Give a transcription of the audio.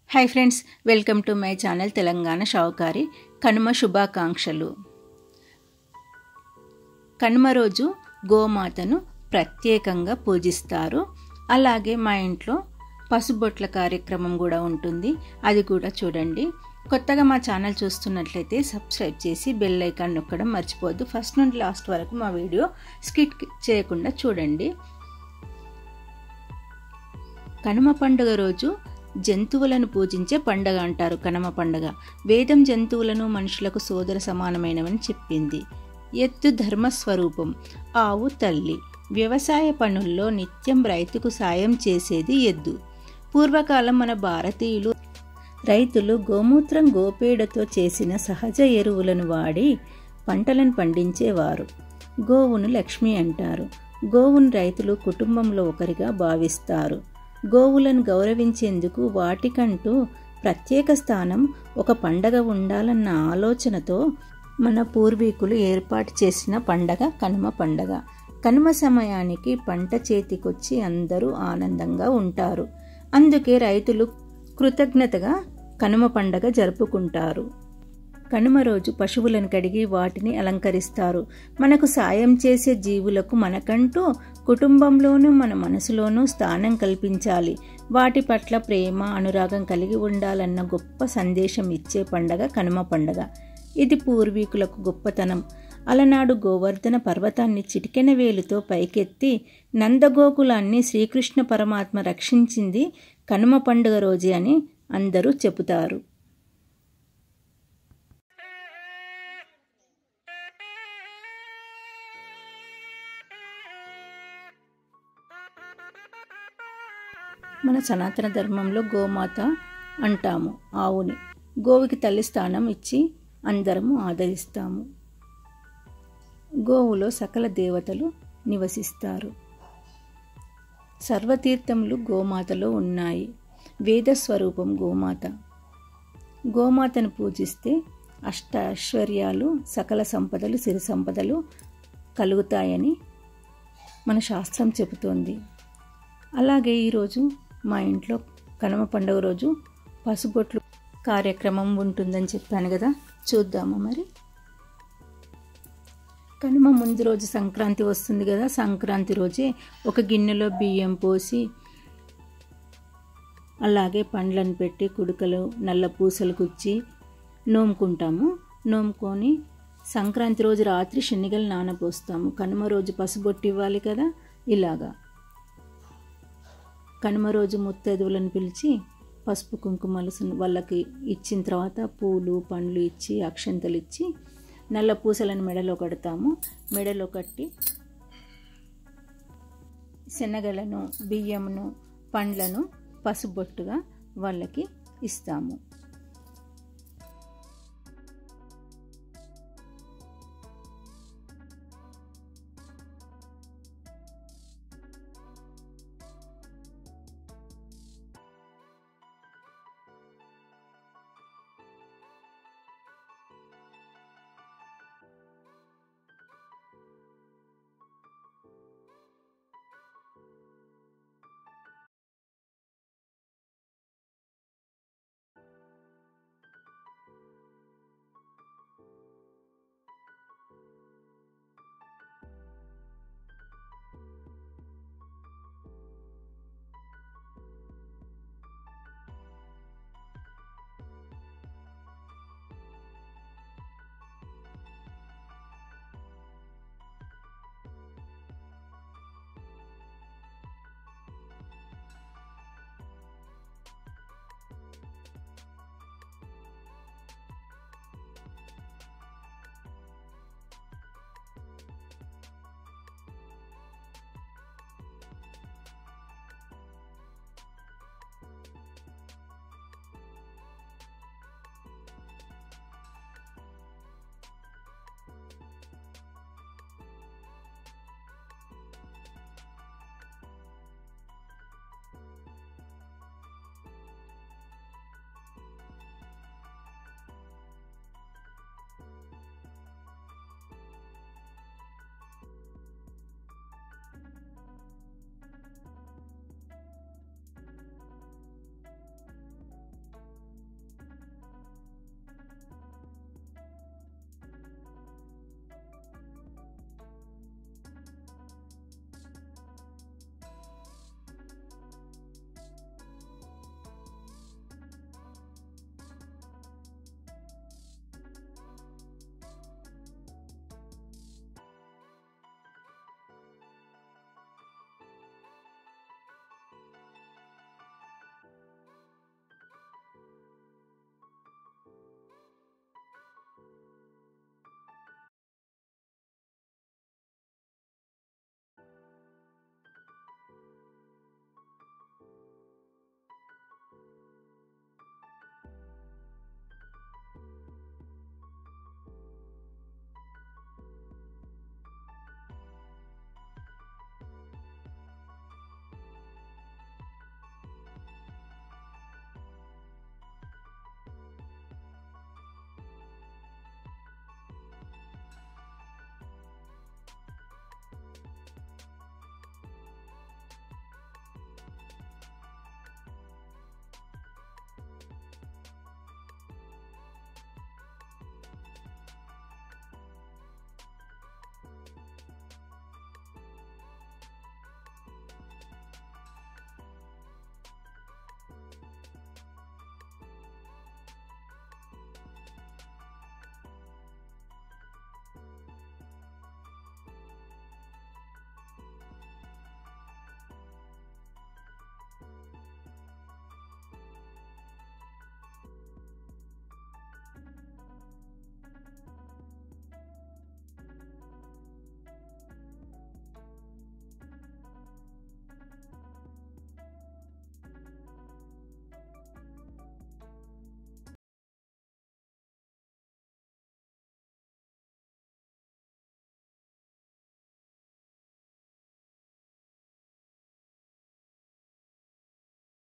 hi friends welcome to my channel Telangana షావుకారి కనుమ శుభాకాంక్షలు కనుమ రోజు గోమాతను ప్రత్యేకంగా పూజిస్తారు అలాగే మా ఇంట్లో పసుబొట్ల కార్యక్రమం కూడా ఉంటుంది అది కూడా చూడండి కొత్తగా మా ఛానల్ చూస్తున్నట్లయితే సబ్స్క్రైబ్ చేసి బెల్ ఐకాన్ నొక్కడం మర్చిపోవద్దు ఫస్ట్ నుండి లాస్ట్ వరకు మా వీడియో స్కిట్ చేయకుండా చూడండి కనుమ పండుగ రోజు జంతువులను పూజించే పండగ అంటారు కనుమ పండగ వేదం జంతువులను మనుషులకు సోదర సమానమైనవని చెప్పింది ఎత్తు ధర్మస్వరూపం ఆవు తల్లి వ్యవసాయ పనుల్లో నిత్యం రైతుకు సాయం చేసేది ఎద్దు పూర్వకాలం మన భారతీయులు రైతులు గోమూత్రం గోపేడతో చేసిన సహజ ఎరువులను వాడి పంటలను పండించేవారు గోవును లక్ష్మి అంటారు గోవును రైతులు కుటుంబంలో ఒకరిగా భావిస్తారు గోవులను గౌరవించేందుకు వాటికంటూ ప్రత్యేక స్థానం ఒక పండగ ఉండాలన్న ఆలోచనతో మన పూర్వీకులు ఏర్పాటు చేసిన పండగ కనుమ పండగ కనుమ సమయానికి పంట చేతికొచ్చి అందరూ ఆనందంగా ఉంటారు అందుకే రైతులు కృతజ్ఞతగా కనుమ పండగ జరుపుకుంటారు కనుమ రోజు పశువులను కడిగి వాటిని అలంకరిస్తారు మనకు సాయం చేసే జీవులకు మనకంటూ కుటుంబంలోనూ మన మనసులోనూ స్థానం కల్పించాలి వాటి పట్ల ప్రేమ అనురాగం కలిగి ఉండాలన్న గొప్ప సందేశం ఇచ్చే పండగ కనుమ పండగ ఇది పూర్వీకులకు గొప్పతనం అలనాడు గోవర్ధన పర్వతాన్ని చిటికెన వేలుతో పైకెత్తి నందగోకులాన్ని శ్రీకృష్ణ పరమాత్మ రక్షించింది కనుమ పండుగ రోజే అని అందరూ చెబుతారు మన సనాతన ధర్మంలో గోమాత అంటాము ఆవుని గోవుకి తల్లి స్థానం ఇచ్చి అందరము ఆదరిస్తాము గోవులో సకల దేవతలు నివసిస్తారు సర్వతీర్థములు గోమాతలో ఉన్నాయి వేద స్వరూపం గోమాత గోమాతను పూజిస్తే అష్ట ఐశ్వర్యాలు సకల సంపదలు సిరి సంపదలు కలుగుతాయని మన శాస్త్రం చెబుతోంది అలాగే ఈరోజు మా ఇంట్లో కనుమ పండుగ రోజు పసుబొట్లు కార్యక్రమం ఉంటుందని చెప్పాను కదా చూద్దామా మరి కనుమ ముందు రోజు సంక్రాంతి వస్తుంది కదా సంక్రాంతి రోజే ఒక గిన్నెలో బియ్యం పోసి అలాగే పండ్లను పెట్టి కుడుకలు నల్ల పూసలు కుచ్చి నోముకుంటాము నోముకొని సంక్రాంతి రోజు రాత్రి శనిగలు నానపోస్తాము కనుమ రోజు పసుబొట్టు ఇవ్వాలి కదా ఇలాగా కనుమ రోజు ముత్తైదువులను పిలిచి పసుపు కుంకుమలు వాళ్ళకి ఇచ్చిన తర్వాత పూలు పండ్లు ఇచ్చి అక్షంతలు ఇచ్చి నల్ల పూసలను మెడలో కడతాము మెడలో కట్టి శనగలను బియ్యమును పండ్లను పసుబొట్టుగా వాళ్ళకి ఇస్తాము